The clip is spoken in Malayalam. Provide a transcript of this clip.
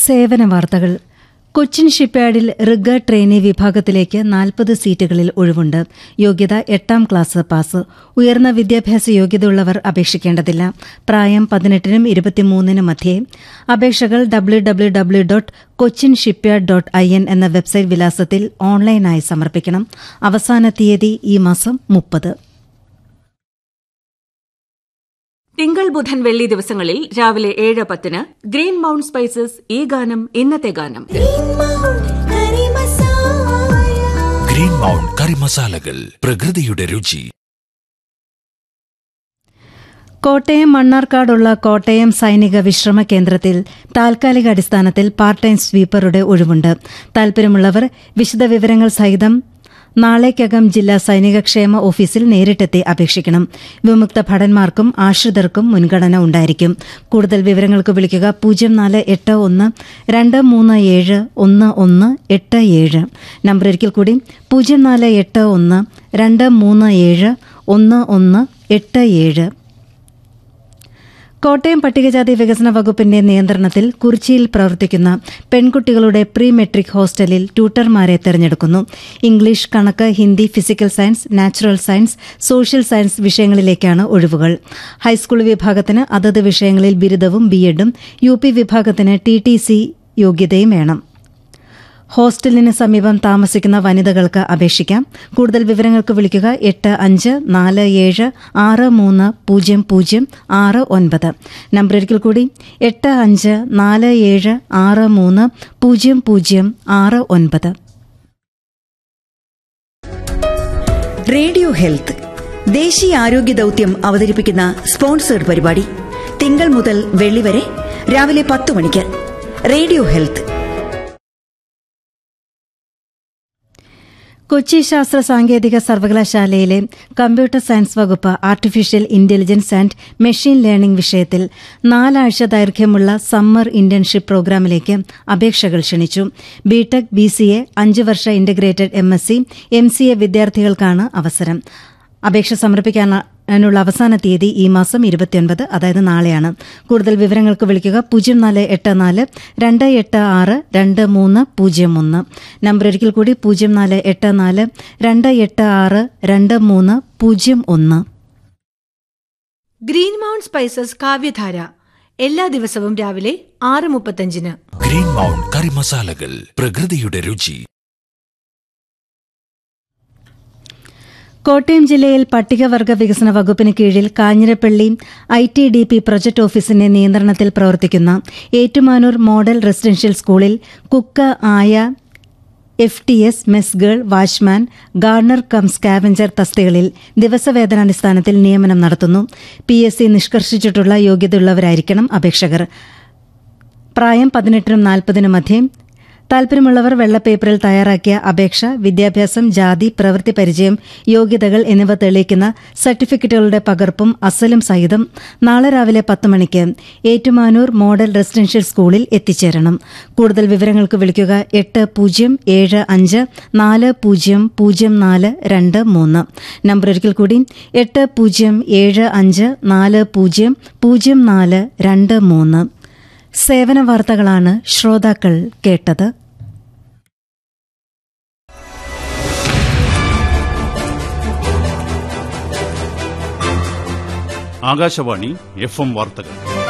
സേവന വാർത്തകൾ കൊച്ചിൻ ഷിപ്പ്യാർഡിൽ റിഗ ട്രെയിനി വിഭാഗത്തിലേക്ക് നാൽപ്പത് സീറ്റുകളിൽ ഒഴിവുണ്ട് യോഗ്യത എട്ടാം ക്ലാസ് പാസ് ഉയർന്ന വിദ്യാഭ്യാസ യോഗ്യതയുള്ളവർ അപേക്ഷിക്കേണ്ടതില്ല പ്രായം പതിനെട്ടിനും ഇരുപത്തിമൂന്നിനും മധ്യേ അപേക്ഷകൾ W W W dot Cochin shipyard dot I N എന്ന വെബ്സൈറ്റ് വിലാസത്തിൽ ഓൺലൈനായി സമർപ്പിക്കണം അവസാന തീയതി ഈ മാസം മുപ്പത് തിങ്കൾ ബുധൻ വെള്ളി ദിവസങ്ങളിൽ രാവിലെ ഏഴ് പത്തിന് ഗ്രീൻ മൗണ്ട് സ്പൈസസ് ഈ ഗാനം ഇന്നത്തെ ഗാനം ഗ്രീൻ മൗണ്ട് കറി മസാലകൾ പ്രകൃതിയുടെ രുചി കോട്ടയം മണ്ണാർക്കാടുള്ള കോട്ടയം സൈനിക വിശ്രമ കേന്ദ്രത്തിൽ താൽക്കാലിക അടിസ്ഥാനത്തിൽ പാർട്ട് ടൈം സ്വീപ്പറുടെ ഒഴിവുണ്ട് താൽപര്യമുള്ളവർ വിശദവിവരങ്ങൾ സഹിതം നാളേക്കകം ജില്ലാ സൈനിക ക്ഷേമ ഓഫീസിൽ നേരിട്ടെത്തി അപേക്ഷിക്കണം വിമുക്ത ഭടന്മാർക്കും ആശ്രിതർക്കും മുൻഗണന ഉണ്ടായിരിക്കും കൂടുതൽ വിവരങ്ങൾക്ക് വിളിക്കുക പൂജ്യം നാല് എട്ട് ഒന്ന് രണ്ട് മൂന്ന് ഏഴ് ഒന്ന് ഒന്ന് എട്ട് ഏഴ് നമ്പർ ഒരിക്കൽ കൂടി പൂജ്യം നാല് എട്ട് ഒന്ന് രണ്ട് മൂന്ന് ഏഴ് ഒന്ന് ഒന്ന് എട്ട് ഏഴ് കോട്ടയം പട്ടികജാതി വികസന വകുപ്പിന്റെ നിയന്ത്രണത്തിൽ കുറിച്ചിയിൽ പ്രവർത്തിക്കുന്ന പെൺകുട്ടികളുടെ പ്രീ മെട്രിക് ഹോസ്റ്റലിൽ ട്യൂട്ടർമാരെ തെരഞ്ഞെടുക്കുന്നു ഇംഗ്ലീഷ് കണക്ക് Hindi physical science natural science social science വിഷയങ്ങളിലേക്കാണ് ഒഴിവുകൾ ഹൈസ്കൂൾ വിഭാഗത്തിന് അതത് വിഷയങ്ങളിൽ ബിരുദവും ബിഎഡും യു പി വിഭാഗത്തിന് ടി ടി സി യോഗ്യതയും വേണം ഹോസ്റ്റലിന് സമീപം താമസിക്കുന്ന വനിതകൾക്ക് അപേക്ഷിക്കാം കൂടുതൽ വിവരങ്ങൾക്ക് വിളിക്കുക എട്ട് അഞ്ച് നാല് ഏഴ് ആറ് മൂന്ന് പൂജ്യം പൂജ്യം ആറ് ഒൻപത് നമ്പർ ഒരിക്കൽ കൂടി എട്ട് അഞ്ച് നാല് ഏഴ് ആറ് മൂന്ന് പൂജ്യം പൂജ്യം ആറ് ഒൻപത് റേഡിയോ ഹെൽത്ത് ദേശീയ ആരോഗ്യ ദൌത്യം അവതരിപ്പിക്കുന്ന സ്പോൺസേഡ് പരിപാടി തിങ്കൾ മുതൽ വെള്ളി വരെ രാവിലെ പത്ത് മണിക്ക് റേഡിയോ ഹെൽത്ത് കൊച്ചി ശാസ്ത്ര സാങ്കേതിക സർവകലാശാലയിലെ കമ്പ്യൂട്ടർ സയൻസ് വകുപ്പ് artificial intelligence and machine learning വിഷയത്തിൽ നാലാഴ്ച ദൈർഘ്യമുള്ള സമ്മർ ഇന്റേൺഷിപ്പ് പ്രോഗ്രാമിലേക്ക് അപേക്ഷകൾ ക്ഷണിച്ചു ബിടെക് ബി സി എ അഞ്ച് വർഷ integrated M S C M C A വിദ്യാർത്ഥികൾക്കാണ് അവസരം അപേക്ഷ സമർപ്പിക്കാനുള്ള അവസാന തീയതി ഈ മാസം ഇരുപത്തിയൊൻപത് അതായത് നാളെയാണ് കൂടുതൽ വിവരങ്ങൾക്ക് വിളിക്കുക പൂജ്യം നാല് എട്ട് നാല് രണ്ട് എട്ട് ആറ് രണ്ട് മൂന്ന് പൂജ്യം ഒന്ന് നമ്പർ ഒരിക്കൽ കൂടി പൂജ്യം നാല് എട്ട് നാല് രണ്ട് എട്ട് ആറ് രണ്ട് മൂന്ന് പൂജ്യം ഒന്ന് ഗ്രീൻ മൗണ്ട് സ്പൈസസ് കാവ്യധാര എല്ലാ ദിവസവും രാവിലെ ആറ് മുപ്പത്തഞ്ചിന് ഗ്രീൻ മൗണ്ട് കറി മസാലകൾ പ്രകൃതിയുടെ രുചി കോട്ടയം ജില്ലയിൽ പട്ടികവർഗ വികസന വകുപ്പിന് കീഴിൽ Kanjirappally I T D P project ഓഫീസിന്റെ നിയന്ത്രണത്തിൽ പ്രവർത്തിക്കുന്ന ഏറ്റുമാനൂർ മോഡൽ റെസിഡൻഷ്യൽ സ്കൂളിൽ കുക്ക് ആയ F T S mess girl watchman gardener cum scavenger തസ്തികളിൽ ദിവസവേതനാടിസ്ഥാനത്തിൽ നിയമനം നടത്തുന്നു പി എസ് സി നിഷ്കർഷിച്ചിട്ടുള്ള യോഗ്യതയുള്ളവരായിരിക്കണം അപേക്ഷകർ പ്രായം പതിനെട്ടിനും നാൽപ്പതിനും മധ്യേ താൽപര്യമുള്ളവർ വെള്ളപ്പേപ്പറിൽ തയ്യാറാക്കിയ അപേക്ഷ വിദ്യാഭ്യാസം ജാതി പ്രവൃത്തി പരിചയം യോഗ്യതകൾ എന്നിവ തെളിയിക്കുന്ന സർട്ടിഫിക്കറ്റുകളുടെ പകർപ്പും അസലും സഹിതം നാളെ രാവിലെ പത്ത് മണിക്ക് ഏറ്റുമാനൂർ മോഡൽ റെസിഡൻഷ്യൽ സ്കൂളിൽ എത്തിച്ചേരണം കൂടുതൽ വിവരങ്ങൾക്ക് വിളിക്കുക എട്ട് പൂജ്യം ഏഴ് അഞ്ച് നാല് പൂജ്യം പൂജ്യം നാല് രണ്ട് മൂന്ന് നമ്പർ ഒരിക്കൽ കൂടി എട്ട് പൂജ്യം ഏഴ് അഞ്ച് നാല് പൂജ്യം പൂജ്യം നാല് രണ്ട് മൂന്ന് സേവന വാർത്തകളാണ് ശ്രോതാക്കൾ കേട്ടത് ആകാശവാണി എഫ് എം വാർത്തകൾ